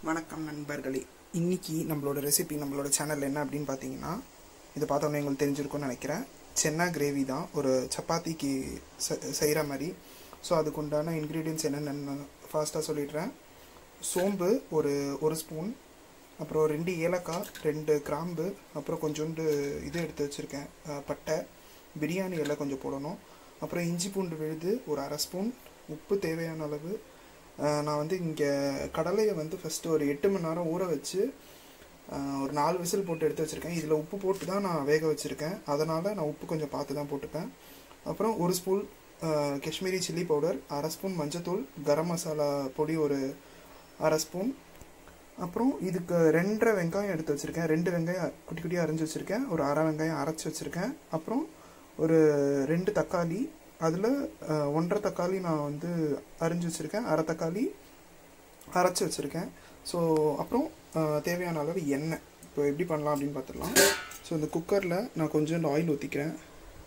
வணக்கம் நண்பர்களே இன்னைக்கு நம்மளோட ரெசிபி நம்மளோட சேனல் என்ன அப்படின்னு பார்த்தீங்கன்னா இது பார்த்தோன்னே உங்களுக்கு தெரிஞ்சிருக்கும்னு நினைக்கிறேன் சென்னா கிரேவி தான் ஒரு சப்பாத்திக்கு செய்கிற மாதிரி ஸோ அதுக்கு உண்டான இன்க்ரீடியன்ஸ் என்னென்னு ஃபாஸ்ட்டாக சொல்லிடுறேன் சோம்பு ஒரு ஒரு ஸ்பூன் அப்புறம் ரெண்டு ஏலக்காய் ரெண்டு கிராம்பு அப்புறம் கொஞ்சோண்டு இது எடுத்து வச்சுருக்கேன் அஹ், பட்டை பிரியாணி எல்லாம் கொஞ்சம் போடணும் அப்புறம் இஞ்சி பூண்டு விழுது ஒரு அரை ஸ்பூன் உப்பு தேவையான அளவு அஹ், நான் வந்து இங்கே கடலையை வந்து ஃபஸ்ட்டு ஒரு எட்டு மணி நேரம் ஊற வச்சு அஹ், ஒரு நாலு விசில் போட்டு எடுத்து வச்சுருக்கேன் இதில் உப்பு போட்டு தான் நான் வேக வச்சுருக்கேன் அதனால் நான் உப்பு கொஞ்சம் பார்த்து தான் போட்டுப்பேன் அப்புறம் ஒரு ஸ்பூன் அஹ், காஷ்மீரி சில்லி பவுடர் அரை ஸ்பூன் மஞ்சத்தூள் கரம் மசாலா பொடி ஒரு அரை ஸ்பூன் அப்புறம் இதுக்கு ரெண்டரை வெங்காயம் எடுத்து வச்சுருக்கேன் ரெண்டு வெங்காயம் குட்டி குட்டியாக அரைஞ்சி வச்சுருக்கேன் ஒரு அரை வெங்காயம் அரைச்சி வச்சுருக்கேன் அப்புறம் ஒரு ரெண்டு தக்காளி அதில் ஒன்றரை தக்காளி நான் வந்து அரிஞ்சு வச்சுருக்கேன் அரை தக்காளி அரைச்சி வச்சுருக்கேன் ஸோ அப்புறம் அஹ், தேவையான அளவு எண்ணெய் இப்போ எப்படி பண்ணலாம் அப்படின்னு பார்த்துடலாம் ஸோ இந்த குக்கரில் நான் கொஞ்சோண்டு ஆயில் ஊற்றிக்கிறேன்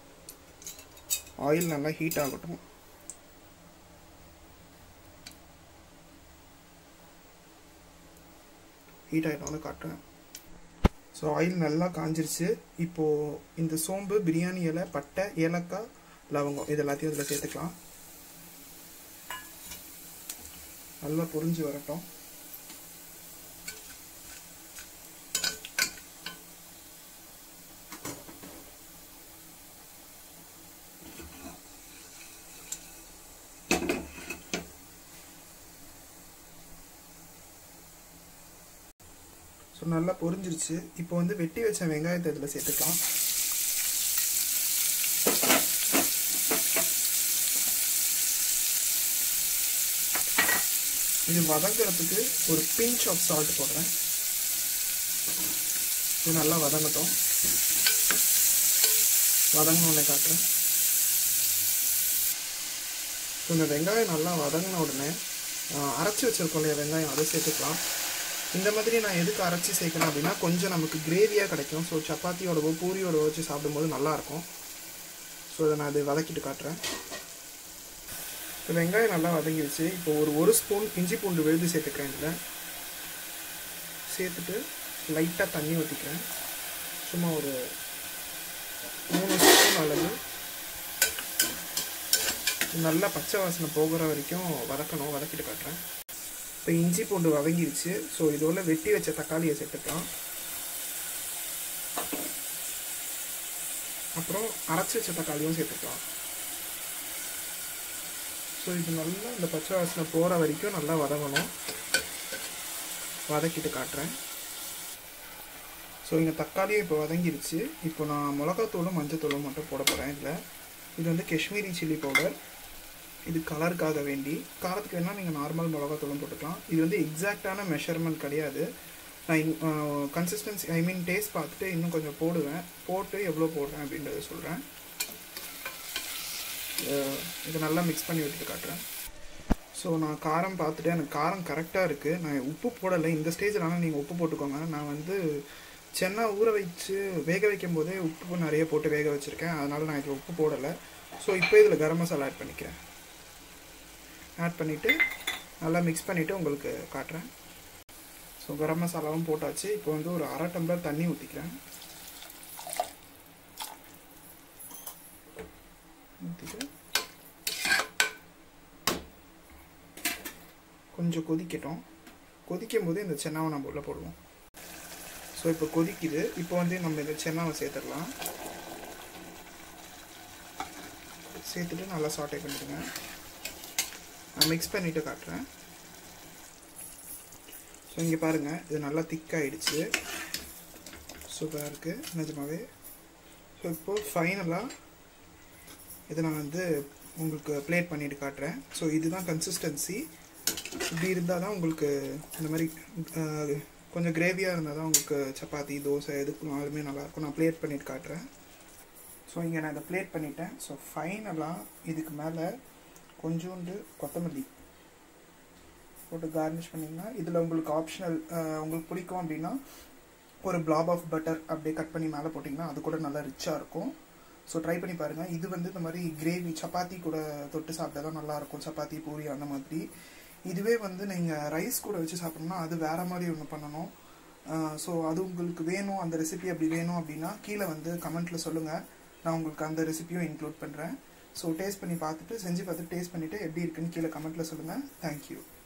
ஆயில் நல்லா ஹீட் ஆகட்டும் ஹீட் ஆகிட்டோன்னு காட்டுறேன் ஸோ ஆயில் நல்லா காஞ்சிருச்சு இப்போது இந்த சோம்பு பிரியாணி இலை பட்டை ஏலக்காய் லவங்கம் இது எல்லாத்தையும் இதில் சேர்த்துக்கலாம் நல்லா பொரிஞ்சு வரட்டும் ஸோ நல்லா பொரிஞ்சிருச்சு இப்போ வந்து வெட்டி வச்ச வெங்காயத்தை இதில் சேர்த்துக்கலாம் இது வதங்குறதுக்கு ஒரு பிஞ்ச் ஆஃப் சால்ட் போடுறேன் இது நல்லா வதங்கட்டும் வதங்கினோடனே காட்டுறேன் ஸோ இந்த வெங்காயம் நல்லா வதங்கின உடனே ஆஹ், அரைச்சி வச்சிருக்கோம் இல்லையா வெங்காயம் அதை சேர்த்துக்கலாம் இந்த மாதிரி நான் எதுக்கு அரைச்சி சேர்க்கணும் அப்படின்னா கொஞ்சம் நமக்கு கிரேவியாக கிடைக்கும் ஸோ சப்பாத்தியோடவோ பூரியோட வச்சு சாப்பிடும்போது நல்லாயிருக்கும் ஸோ அதை நான் அதை வதக்கிட்டு காட்டுறேன் இப்போ வெங்காயம் நல்லா வதங்கிடுச்சு இப்போ ஒரு ஒரு ஸ்பூன் இஞ்சி பூண்டு விழுது சேர்த்துக்கிறேன் இதில் சேர்த்துட்டு லைட்டாக தண்ணி ஊற்றிக்கிறேன் சும்மா ஒரு மூணு ஸ்பூன் அளவு நல்லா பச்சை வாசனை போகிற வரைக்கும் வதக்கணும் வதக்கிட்டு காட்டுறேன் இப்போ இஞ்சி பூண்டு வதங்கிருச்சு ஸோ இதோட வெட்டி வச்ச தக்காளியை சேர்த்துக்கலாம் அப்புறம் அரைச்சி வச்ச தக்காளியும் சேர்த்துக்கலாம் ஸோ இது நல்லா இந்த பச்சை வாசனை போகிற வரைக்கும் நல்லா வதங்கணும் வதக்கிட்டு காட்டுறேன் ஸோ இங்கே தக்காளியும் இப்போ வதங்கிருச்சு இப்போ நான் மிளகாத்தூளும் மஞ்சத்தூளும் மட்டும் போட போகிறேன் இதில் இது வந்து காஷ்மீரி சில்லி பவுடர் இது கலருக்காக வேண்டி காரத்துக்கு வேணால் நீங்கள் நார்மல் மிளகாத்தூளும் போட்டுக்கலாம் இது வந்து எக்ஸாக்டான மெஷர்மெண்ட் கிடையாது நான் கன்சிஸ்டன்சி ஐ மீன் டேஸ்ட் பார்த்துட்டு இன்னும் கொஞ்சம் போடுவேன் போட்டு எவ்வளோ போடுறேன் அப்படின்றத சொல்கிறேன் இதை நல்லா மிக்ஸ் பண்ணி விட்டுட்டு காட்டுறேன் ஸோ நான் காரம் பார்த்துட்டு எனக்கு காரம் கரெக்டாக இருக்குது நான் உப்பு போடலை இந்த ஸ்டேஜில் ஆனால் நீங்கள் உப்பு போட்டுக்கோங்க நான் வந்து சென்னா ஊற வச்சு வேக வைக்கும் போதே உப்பு நிறைய போட்டு வேக வச்சுருக்கேன் அதனால் நான் இதில் உப்பு போடலை ஸோ இப்போ இதில் கரம் மசாலா ஆட் பண்ணிக்கிறேன் ஆட் பண்ணிவிட்டு நல்லா மிக்ஸ் பண்ணிவிட்டு உங்களுக்கு காட்டுறேன் ஸோ கரம் மசாலாவும் போட்டாச்சு இப்போ வந்து ஒரு அரை டம்ளர் தண்ணி ஊற்றிக்கிறேன் ஊற்றிட்டு கொஞ்சம் கொதிக்கட்டும் கொதிக்கும் போது இந்த சென்னாவை நம்ம உள்ளே போடுவோம் ஸோ இப்போ கொதிக்குது இப்போ வந்து நம்ம இந்த சென்னாவை சேர்த்துடலாம் சேர்த்துட்டு நல்லா சாட்டை பண்ணிடுங்க நான் மிக்ஸ் பண்ணிவிட்டு காட்டுறேன் ஸோ இங்கே பாருங்கள் இது நல்லா திக்காயிடுச்சு சூப்பராக இருக்குது நிஜமாவே ஸோ இப்போது ஃபைனலாக இதை நான் வந்து உங்களுக்கு பிளேட் பண்ணிட்டு காட்டுறேன் ஸோ இதுதான் கன்சிஸ்டன்சி இப்படி இருந்தால் தான் உங்களுக்கு இந்த மாதிரி அஹ், கொஞ்சம் கிரேவியாக இருந்தால் தான் உங்களுக்கு சப்பாத்தி தோசை எதுக்குனாலுமே நல்லாயிருக்கும் நான் பிளேட் பண்ணிட்டு காட்டுறேன் ஸோ இங்கே நான் இதை பிளேட் பண்ணிட்டேன் ஸோ ஃபைனலாக இதுக்கு மேலே கொஞ்சோண்டு கொத்தமல்லி போட்டு கார்னிஷ் பண்ணிங்கன்னா இதில் உங்களுக்கு ஆப்ஷனல் உங்களுக்கு பிடிக்கும் அப்படின்னா ஒரு பிளாப் ஆஃப் பட்டர் அப்படியே கட் பண்ணி மேலே போட்டிங்கன்னா அது கூட நல்லா ரிச்சாக இருக்கும் ஸோ ட்ரை பண்ணி பாருங்கள் இது வந்து இந்த மாதிரி கிரேவி சப்பாத்தி கூட தொட்டு சாப்பிட்டா தான் நல்லாயிருக்கும் சப்பாத்தி பூரி அந்த மாதிரி இதுவே வந்து நீங்கள் ரைஸ் கூட வச்சு சாப்பிடணும்னா அது வேற மாதிரி ஒன்று பண்ணணும் ஸோ அது உங்களுக்கு வேணும் அந்த ரெசிபி அப்படி வேணும் அப்படின்னா கீழே வந்து கமெண்ட்டில் சொல்லுங்கள் நான் உங்களுக்கு அந்த ரெசிபியும் இன்க்ளூட் பண்ணுறேன் ஸோ டேஸ்ட் பண்ணி பார்த்துட்டு செஞ்சு பார்த்துட்டு டேஸ்ட் பண்ணிவிட்டு எப்படி இருக்குன்னு கீழே கமெண்ட்டில் சொல்லுங்கள் தேங்க்யூ